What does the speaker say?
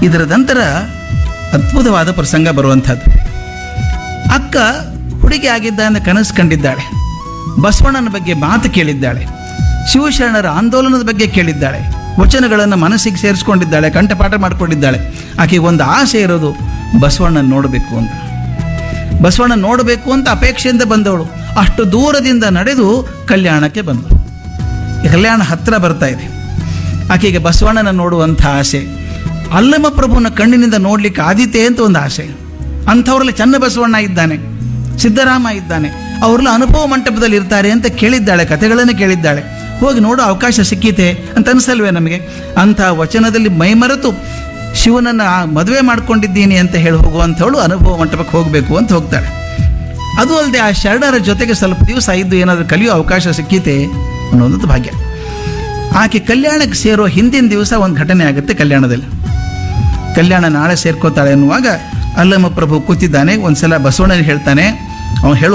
ಇದರ ನಂತರ ಅದ್ಭುತವಾದ ಪ್ರಸಂಗ ಬರುವಂಥದ್ದು ಅಕ್ಕ ಹುಡುಗಿ ಆಗಿದ್ದ ಅಂತ ಕನಸು ಕಂಡಿದ್ದಾಳೆ ಬಸವಣ್ಣನ ಬಗ್ಗೆ ಮಾತು ಕೇಳಿದ್ದಾಳೆ ಶಿವಶರಣರ ಆಂದೋಲನದ ಬಗ್ಗೆ ಕೇಳಿದ್ದಾಳೆ ವಚನಗಳನ್ನು ಮನಸ್ಸಿಗೆ ಸೇರಿಸ್ಕೊಂಡಿದ್ದಾಳೆ ಕಂಠಪಾಠ ಮಾಡಿಕೊಂಡಿದ್ದಾಳೆ ಆಕೆಗೆ ಒಂದು ಆಸೆ ಇರೋದು ಬಸವಣ್ಣನ ನೋಡಬೇಕು ಅಂತ ಬಸವಣ್ಣ ನೋಡಬೇಕು ಅಂತ ಅಪೇಕ್ಷೆಯಿಂದ ಬಂದವಳು ಅಷ್ಟು ದೂರದಿಂದ ನಡೆದು ಕಲ್ಯಾಣಕ್ಕೆ ಬಂದಳು ಈ ಕಲ್ಯಾಣ ಹತ್ತಿರ ಬರ್ತಾ ಇದೆ ಆಕೆಗೆ ಬಸವಣ್ಣನ ನೋಡುವಂಥ ಆಸೆ ಅಲ್ಲಮ ಪ್ರಭುನ ಕಣ್ಣಿನಿಂದ ನೋಡ್ಲಿಕ್ಕೆ ಆದಿತೆ ಅಂತ ಒಂದು ಆಸೆ ಅಂಥವ್ರಲ್ಲಿ ಚನ್ನ ಬಸವಣ್ಣ ಇದ್ದಾನೆ ಸಿದ್ದರಾಮ ಇದ್ದಾನೆ ಅವರೆಲ್ಲ ಅನುಭವ ಮಂಟಪದಲ್ಲಿ ಇರ್ತಾರೆ ಅಂತ ಕೇಳಿದ್ದಾಳೆ ಕಥೆಗಳನ್ನು ಕೇಳಿದ್ದಾಳೆ ಹೋಗಿ ನೋಡೋ ಅವಕಾಶ ಸಿಕ್ಕಿತೆ ಅಂತ ಅನಿಸಲ್ವೇ ನಮಗೆ ಅಂಥ ವಚನದಲ್ಲಿ ಮೈಮರೆತು ಶಿವನನ್ನು ಮದುವೆ ಮಾಡ್ಕೊಂಡಿದ್ದೀನಿ ಅಂತ ಹೇಳಿ ಹೋಗುವಂಥವಳು ಅನುಭವ ಮಂಟಪಕ್ಕೆ ಹೋಗಬೇಕು ಅಂತ ಹೋಗ್ತಾಳೆ ಅದು ಅಲ್ಲದೆ ಆ ಶರಣರ ಜೊತೆಗೆ ಸ್ವಲ್ಪ ದಿವಸ ಇದ್ದು ಏನಾದರೂ ಕಲಿಯೋ ಅವಕಾಶ ಸಿಕ್ಕಿತೆ ಅನ್ನೋದು ಭಾಗ್ಯ ಆಕೆ ಕಲ್ಯಾಣಕ್ಕೆ ಸೇರೋ ಹಿಂದಿನ ದಿವಸ ಒಂದು ಘಟನೆ ಆಗುತ್ತೆ ಕಲ್ಯಾಣದಲ್ಲಿ ಕಲ್ಯಾಣ ನಾಳೆ ಸೇರ್ಕೋತಾಳೆ ಅನ್ನುವಾಗ ಅಲ್ಲಮ್ಮ ಪ್ರಭು ಕೂತಿದ್ದಾನೆ ಒಂದ್ಸಲ ಬಸವಣ್ಣನ ಹೇಳ್ತಾನೆ ಅವನು ಹೇಳೋ